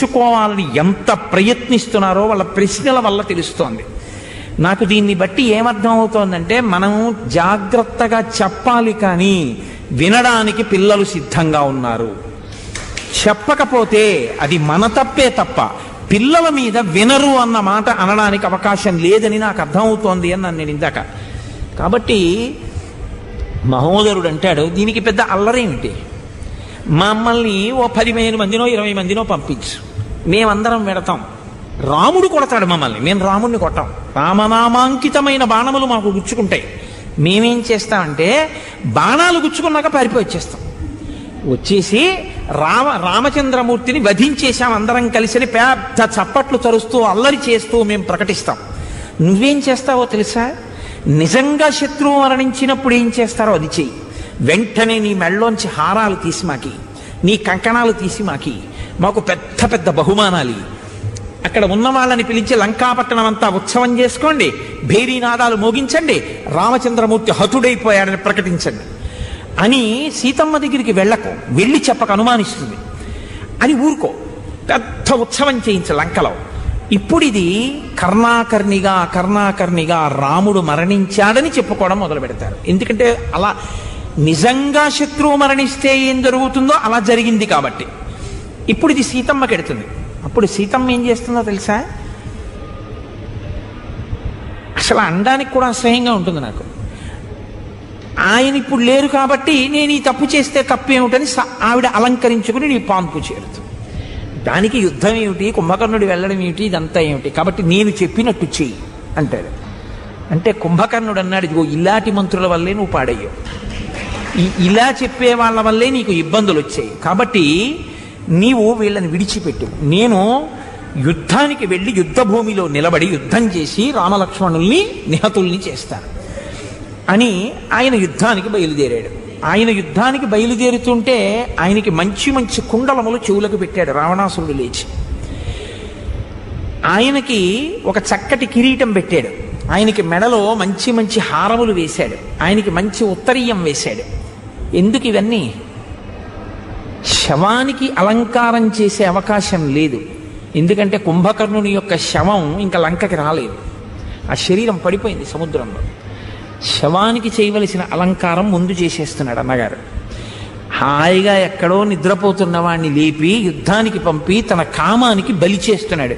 తెలుసుకోవాలని ఎంత ప్రయత్నిస్తున్నారో వాళ్ళ ప్రశ్నల వల్ల తెలుస్తోంది నాకు దీన్ని బట్టి ఏమర్థం అవుతోందంటే మనం జాగ్రత్తగా చెప్పాలి కానీ వినడానికి పిల్లలు సిద్ధంగా ఉన్నారు చెప్పకపోతే అది మన తప్పే తప్ప పిల్లల మీద వినరు అన్న మాట అనడానికి అవకాశం లేదని నాకు అర్థమవుతోంది అని నన్ను నేను ఇందాక కాబట్టి మహోదరుడు అంటాడు దీనికి పెద్ద అల్లరేమిటి మమ్మల్ని ఓ పదిహేను మందినో ఇరవై మందినో పంపించు మేమందరం వెడతాం రాముడు కొడతాడు మమ్మల్ని మేము రాముడిని కొట్టాం రామనామాంకితమైన బాణములు మాకు గుచ్చుకుంటాయి మేమేం చేస్తామంటే బాణాలు గుచ్చుకున్నాక పారిపోయి వచ్చేస్తాం వచ్చేసి రామ రామచంద్రమూర్తిని వధించేశాం అందరం కలిసి పెద్ద చప్పట్లు తరుస్తూ అల్లరి చేస్తూ మేము ప్రకటిస్తాం నువ్వేం చేస్తావో తెలుసా నిజంగా శత్రువు మరణించినప్పుడు ఏం చేస్తారో అది చెయ్యి వెంటనే నీ మెళ్ళలోంచి హారాలు తీసి మాకి నీ కంకణాలు తీసి మాకి మాకు పెద్ద పెద్ద బహుమానాలు ఇయ్యి. అక్కడ ఉన్న వాళ్ళని పిలిచి లంకాపట్టణం అంతా ఉత్సవం చేసుకోండి భేరీనాదాలు మోగించండి రామచంద్రమూర్తి హతుడైపోయాడని ప్రకటించండి అని సీతమ్మ దగ్గరికి వెళ్ళకు వెళ్ళి చెప్పక అనుమానిస్తుంది అని ఊరుకో పెద్ద ఉత్సవం చేయించ లంకలో ఇప్పుడు ఇది కర్ణాకర్ణిగా కర్ణాకర్ణిగా రాముడు మరణించాడని చెప్పుకోవడం మొదలు పెడతారు ఎందుకంటే అలా నిజంగా శత్రువు మరణిస్తే ఏం జరుగుతుందో అలా జరిగింది కాబట్టి ఇప్పుడు ఇది సీతమ్మకి ఎడుతుంది అప్పుడు సీతమ్మ ఏం చేస్తుందో తెలుసా అసలు అనడానికి కూడా అసహ్యంగా ఉంటుంది నాకు ఆయన ఇప్పుడు లేరు కాబట్టి నేను ఈ తప్పు చేస్తే తప్పు ఏమిటని స- ఆవిడ అలంకరించుకుని నీ పాన్పు చేరుతుంది దానికి యుద్ధం ఏమిటి కుంభకర్ణుడు వెళ్ళడం ఏమిటి ఇదంతా ఏమిటి కాబట్టి నేను చెప్పినట్టు చెయ్యి అంటాడు అంటే కుంభకర్ణుడు అన్నాడు ఇదిగో ఇలాంటి మంత్రుల వల్లే నువ్వు పాడయ్యావు ఈ ఇలా చెప్పే వాళ్ళ వల్లే నీకు ఇబ్బందులు వచ్చాయి కాబట్టి నీవు వీళ్ళని విడిచిపెట్టు నేను యుద్ధానికి వెళ్ళి యుద్ధ భూమిలో నిలబడి యుద్ధం చేసి రామలక్ష్మణుల్ని నిహతుల్ని చేస్తాను అని ఆయన యుద్ధానికి బయలుదేరాడు ఆయన యుద్ధానికి బయలుదేరుతుంటే ఆయనకి మంచి మంచి కుండలములు చెవులకు పెట్టాడు రావణాసురుడు లేచి ఆయనకి ఒక చక్కటి కిరీటం పెట్టాడు ఆయనకి మెడలో మంచి మంచి హారములు వేశాడు ఆయనకి మంచి ఉత్తరీయం వేశాడు ఎందుకు ఇవన్నీ శవానికి అలంకారం చేసే అవకాశం లేదు ఎందుకంటే కుంభకర్ణుని యొక్క శవం ఇంకా లంకకి రాలేదు ఆ శరీరం పడిపోయింది సముద్రంలో శవానికి చేయవలసిన అలంకారం ముందు చేసేస్తున్నాడు అన్నగారు హాయిగా ఎక్కడో నిద్రపోతున్న వాడిని లేపి యుద్ధానికి పంపి తన కామానికి బలి చేస్తున్నాడు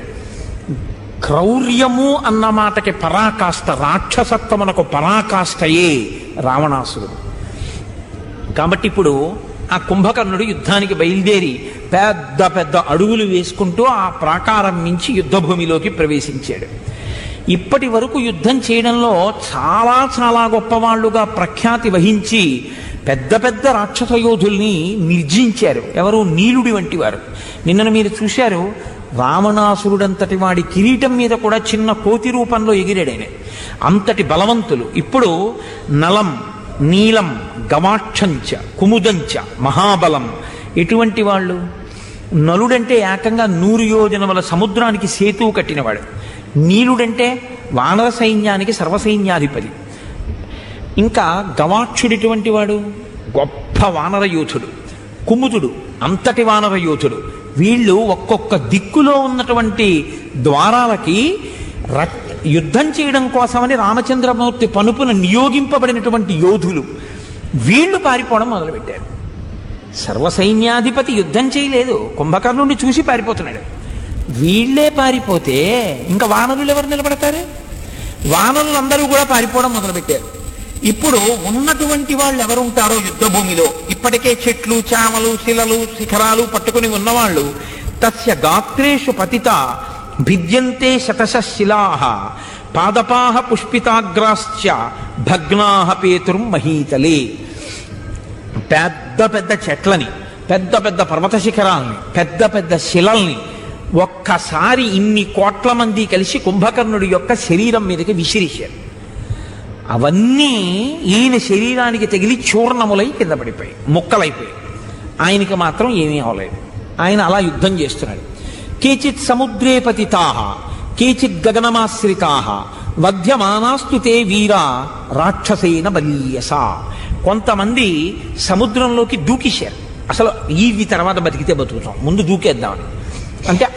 క్రౌర్యము అన్న మాటకి పరాకాష్ట రాక్షసత్వమునకు పరాకాష్టయే రావణాసురుడు కాబట్టి ఇప్పుడు ఆ కుంభకర్ణుడు యుద్ధానికి బయలుదేరి పెద్ద పెద్ద అడుగులు వేసుకుంటూ ఆ ప్రాకారం మించి యుద్ధభూమిలోకి ప్రవేశించాడు ఇప్పటి వరకు యుద్ధం చేయడంలో చాలా చాలా గొప్పవాళ్లుగా ప్రఖ్యాతి వహించి పెద్ద పెద్ద రాక్షస యోధుల్ని నిర్జించారు ఎవరు నీలుడి వంటి వారు నిన్నను మీరు చూశారు రావణాసురుడంతటి వాడి కిరీటం మీద కూడా చిన్న కోతి రూపంలో ఎగిరాడు ఆయన అంతటి బలవంతులు ఇప్పుడు నలం నీలం గవాక్షంచ కుముదంచ మహాబలం ఎటువంటి వాళ్ళు నలుడంటే ఏకంగా నూరు యోజనముల సముద్రానికి సేతువు కట్టినవాడు నీలుడంటే వానర సైన్యానికి సర్వసైన్యాధిపతి ఇంకా గవాక్షుడిటువంటి వాడు గొప్ప వానర యోధుడు కుముదుడు అంతటి వానర యోధుడు వీళ్ళు ఒక్కొక్క దిక్కులో ఉన్నటువంటి ద్వారాలకి రక్- యుద్ధం చేయడం కోసమని రామచంద్రమూర్తి పనుపున నియోగింపబడినటువంటి యోధులు వీళ్ళు పారిపోవడం మొదలుపెట్టారు సర్వసైన్యాధిపతి యుద్ధం చేయలేదు కుంభకర్ణుడిని చూసి పారిపోతున్నాడు వీళ్ళే పారిపోతే ఇంకా వానరులు ఎవరు నిలబడతారు వానరులు అందరూ కూడా పారిపోవడం మొదలుపెట్టారు ఇప్పుడు ఉన్నటువంటి వాళ్ళు ఎవరు ఉంటారో యుద్ధ భూమిలో ఇప్పటికే చెట్లు చామలు శిలలు శిఖరాలు పట్టుకుని ఉన్నవాళ్ళు తస్య గాత్రేషు పతిత భిద్యంతే శతశ శిలాహ పాదపాహ పుష్పితాగ్రాశ్చ భగ్నాహ పేతుర్ం మహీతలే పెద్ద పెద్ద చెట్లని పెద్ద పెద్ద పర్వత శిఖరాల్ని పెద్ద పెద్ద శిలల్ని ఒక్కసారి ఇన్ని కోట్ల మంది కలిసి కుంభకర్ణుడి యొక్క శరీరం మీదకి విసిరిశారు అవన్నీ ఈయన శరీరానికి తగిలి చూర్ణములై కింద పడిపోయి ముక్కలైపోయి ఆయనకి మాత్రం ఏమీ అవలేదు ఆయన అలా యుద్ధం చేస్తున్నాడు కేచిత్ సముద్రే పతితాహ కేచిత్ గగనమాశ్రితాహ వధ్యమానాస్తు తే వీరా రాక్షసేన బలీయస కొంతమంది సముద్రంలోకి దూకిశారు అసలు ఈ తర్వాత బతికితే బతుకుతాం ముందు దూకేద్దామని అంటే